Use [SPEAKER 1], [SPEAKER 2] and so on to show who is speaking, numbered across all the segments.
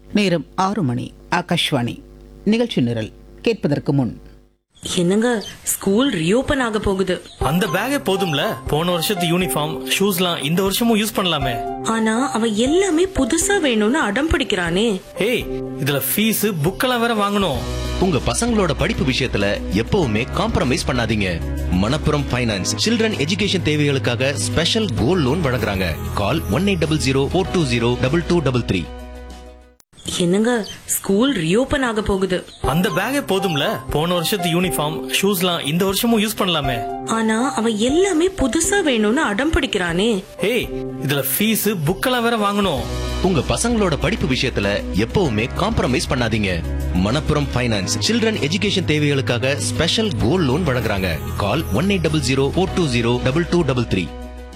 [SPEAKER 1] நேரம் ஆறு மணி ஆகாஷ்வாணி நிகழ்ச்சி நிரல் கேட்பதற்கு முன்
[SPEAKER 2] என்னங்க ஸ்கூல் ரீஓபன் ஆக போகுது
[SPEAKER 3] அந்த பேக்கே போதும்ல போன வருஷத்து யூனிஃபார்ம் ஷூஸ்லாம் இந்த வருஷமும் யூஸ் பண்ணலாமே
[SPEAKER 2] ஆனா அவன் எல்லாமே புதுசா வேணும்னு அடம் பிடிக்கிறானே
[SPEAKER 3] ஏய் இதுல ஃபீஸ் புக்கெல்லாம் வேற வாங்கணும்
[SPEAKER 4] உங்க பசங்களோட படிப்பு விஷயத்துல எப்பவுமே காம்ப்ரமைஸ் பண்ணாதீங்க மணப்புரம் ஃபைனான்ஸ் சில்ட்ரன் எஜுகேஷன் தேவைகளுக்காக ஸ்பெஷல் கோல்ட் லோன் வழங்குறாங்க call one eight double zero four two zero double two double three
[SPEAKER 2] என்னங்க ஸ்கூல் ரீஓபன் ஆக போகுது
[SPEAKER 3] அந்த பேக்கே போதும்ல போன வருஷத்து யூனிஃபார்ம் ஷூஸ்லாம் இந்த வருஷமும் யூஸ் பண்ணலாமே
[SPEAKER 2] ஆனா அவன் எல்லாமே புதுசா வேணும்னு அடம் பிடிக்கிறானே
[SPEAKER 3] ஏய் இதுல ஃபீஸ் புக்கெல்லாம் வேற வாங்கணும்
[SPEAKER 4] உங்க பசங்களோட படிப்பு விஷயத்துல எப்பவுமே காம்ப்ரமைஸ் பண்ணாதீங்க மணப்புரம் ஃபைனான்ஸ் சில்ட்ரன் எஜுகேஷன் தேவைகளுக்காக ஸ்பெஷல் கோல்ட் லோன் வழங்குறாங்க call one eight double zero four two zero double two double three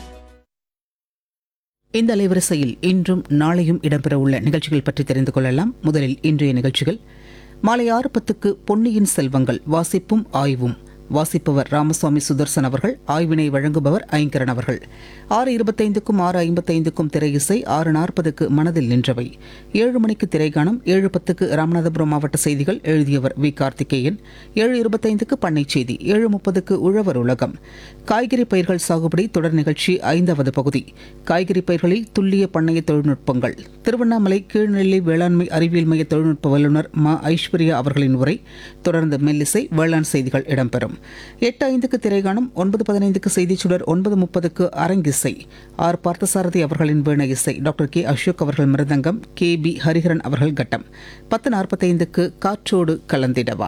[SPEAKER 1] இந்த அலைவரிசையில் இன்றும் நாளையும் இடம்பெறவுள்ள நிகழ்ச்சிகள் பற்றி தெரிந்து கொள்ளலாம் முதலில் இன்றைய நிகழ்ச்சிகள் மாலை ஆறு பத்துக்கு பொன்னியின் செல்வங்கள் வாசிப்பும் ஆய்வும் வாசிப்பவர் ராமசுவாமி சுதர்சன் அவர்கள் ஆய்வினை வழங்குபவர் ஐங்கரன் அவர்கள் ஆறு இருபத்தைந்துக்கும் ஆறு ஐம்பத்தைந்துக்கும் திரை இசை ஆறு நாற்பதுக்கு மனதில் நின்றவை ஏழு மணிக்கு திரைகாணம் ஏழு பத்துக்கு ராமநாதபுரம் மாவட்ட செய்திகள் எழுதியவர் வி கார்த்திகேயன் ஏழு இருபத்தைந்துக்கு பண்ணை செய்தி ஏழு முப்பதுக்கு உழவர் உலகம் காய்கறி பயிர்கள் சாகுபடி தொடர் நிகழ்ச்சி ஐந்தாவது பகுதி காய்கறி பயிர்களில் துல்லிய பண்ணைய தொழில்நுட்பங்கள் திருவண்ணாமலை கீழ்நெல்லி வேளாண்மை அறிவியல் மைய தொழில்நுட்ப வல்லுநர் மா ஐஸ்வர்யா அவர்களின் உரை தொடர்ந்து மெல்லிசை வேளாண் செய்திகள் இடம்பெறும் எட்டு ஐந்துக்கு திரைகாணம் ஒன்பது பதினைந்துக்கு செய்திச் சுடர் ஒன்பது முப்பதுக்கு அரங்கிசை ஆர் பார்த்தசாரதி அவர்களின் வீண இசை டாக்டர் கே அசோக் அவர்கள் மிருதங்கம் கே பி ஹரிஹரன் அவர்கள் கட்டம் பத்து நாற்பத்தைந்துக்கு காற்றோடு கலந்திடவா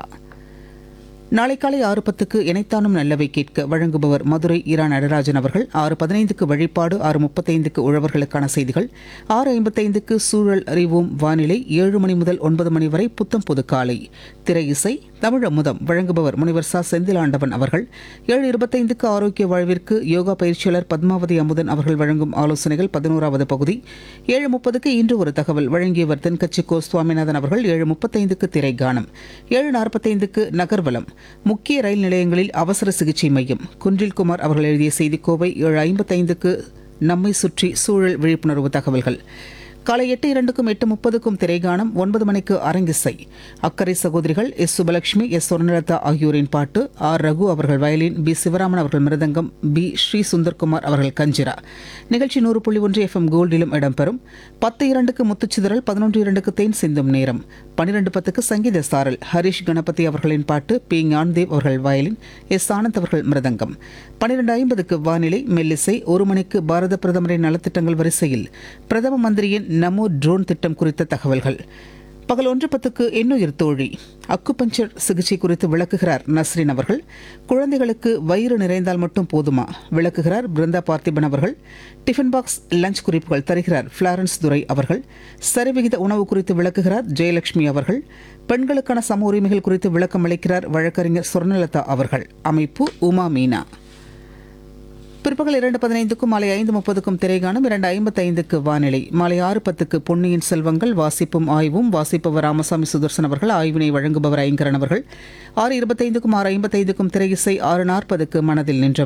[SPEAKER 1] நாளை காலை ஆறு பத்துக்கு இணைத்தானும் நல்லவை கேட்க வழங்குபவர் மதுரை ஈரா நடராஜன் அவர்கள் ஆறு பதினைந்துக்கு வழிபாடு ஆறு முப்பத்தைந்துக்கு உழவர்களுக்கான செய்திகள் ஆறு ஐம்பத்தைந்துக்கு சூழல் அறிவோம் வானிலை ஏழு மணி முதல் ஒன்பது மணி வரை புத்தம் புது காலை திரை இசை தமிழ் அமுதம் வழங்குபவர் முனைவர் சா செந்திலாண்டவன் அவர்கள் ஏழு இருபத்தைந்துக்கு ஆரோக்கிய வாழ்விற்கு யோகா பயிற்சியாளர் பத்மாவதி அமுதன் அவர்கள் வழங்கும் ஆலோசனைகள் பதினோராவது பகுதி ஏழு முப்பதுக்கு இன்று ஒரு தகவல் வழங்கியவர் தென்கட்சி கோ சுவாமிநாதன் அவர்கள் ஏழு முப்பத்தைந்துக்கு திரை கானம் ஏழு நாற்பத்தைந்துக்கு நகர்வலம் முக்கிய ரயில் நிலையங்களில் அவசர சிகிச்சை மையம் குன்றில்குமார் அவர்கள் எழுதிய செய்திக்கோவை ஏழு ஐம்பத்தைந்துக்கு நம்மை சுற்றி சூழல் விழிப்புணர்வு தகவல்கள் காலை எட்டு இரண்டுக்கும் எட்டு முப்பதுக்கும் திரைகாணம் ஒன்பது மணிக்கு அரங்கிசை அக்கறை சகோதரிகள் எஸ் சுபலட்சுமி எஸ் சொர்ணலதா ஆகியோரின் பாட்டு ஆர் ரகு அவர்கள் வயலின் பி சிவராமன் அவர்கள் மிருதங்கம் பி ஸ்ரீ சுந்தர்குமார் அவர்கள் கஞ்சிரா நிகழ்ச்சி நூறு புள்ளி ஒன்று எஃப்எம் கோல்டிலும் இடம்பெறும் பத்து இரண்டுக்கு முத்துச்சிதறல் பதினொன்று இரண்டுக்கு தேன் சிந்தும் நேரம் பன்னிரண்டு பத்துக்கு சங்கீத சாரல் ஹரிஷ் கணபதி அவர்களின் பாட்டு பி ஞான்தேவ் அவர்கள் வயலின் எஸ் ஆனந்த் அவர்கள் மிருதங்கம் பன்னிரண்டு ஐம்பதுக்கு வானிலை மெல்லிசை ஒரு மணிக்கு பாரத பிரதமரின் நலத்திட்டங்கள் வரிசையில் பிரதம மந்திரியின் நமோ ட்ரோன் திட்டம் குறித்த தகவல்கள் பகல் ஒன்று பத்துக்கு எண்ணுயிர் தோழி அக்குபஞ்சர் சிகிச்சை குறித்து விளக்குகிறார் நஸ்ரின் அவர்கள் குழந்தைகளுக்கு வயிறு நிறைந்தால் மட்டும் போதுமா விளக்குகிறார் பிருந்தா பார்த்திபன் அவர்கள் டிஃபன் பாக்ஸ் லஞ்ச் குறிப்புகள் தருகிறார் பிளாரன்ஸ் துரை அவர்கள் சரிவிகித உணவு குறித்து விளக்குகிறார் ஜெயலட்சுமி அவர்கள் பெண்களுக்கான சம உரிமைகள் குறித்து விளக்கம் அளிக்கிறார் வழக்கறிஞர் சொர்ணலதா அவர்கள் அமைப்பு உமா மீனா பிற்பகல் இரண்டு பதினைந்துக்கும் மாலை ஐந்து முப்பதுக்கும் திரைகாணும் இரண்டு ஐம்பத்தைந்துக்கு வானிலை மாலை ஆறு பத்துக்கு பொன்னியின் செல்வங்கள் வாசிப்பும் ஆய்வும் வாசிப்பவர் ராமசாமி சுதர்சன் அவர்கள் ஆய்வினை வழங்குபவர் ஐங்கரன் அவர்கள் ஆறு இருபத்தைந்துக்கும் ஆறு ஐம்பத்தைந்துக்கும் திரை இசை ஆறு நாற்பதுக்கு மனதில் நின்றவர்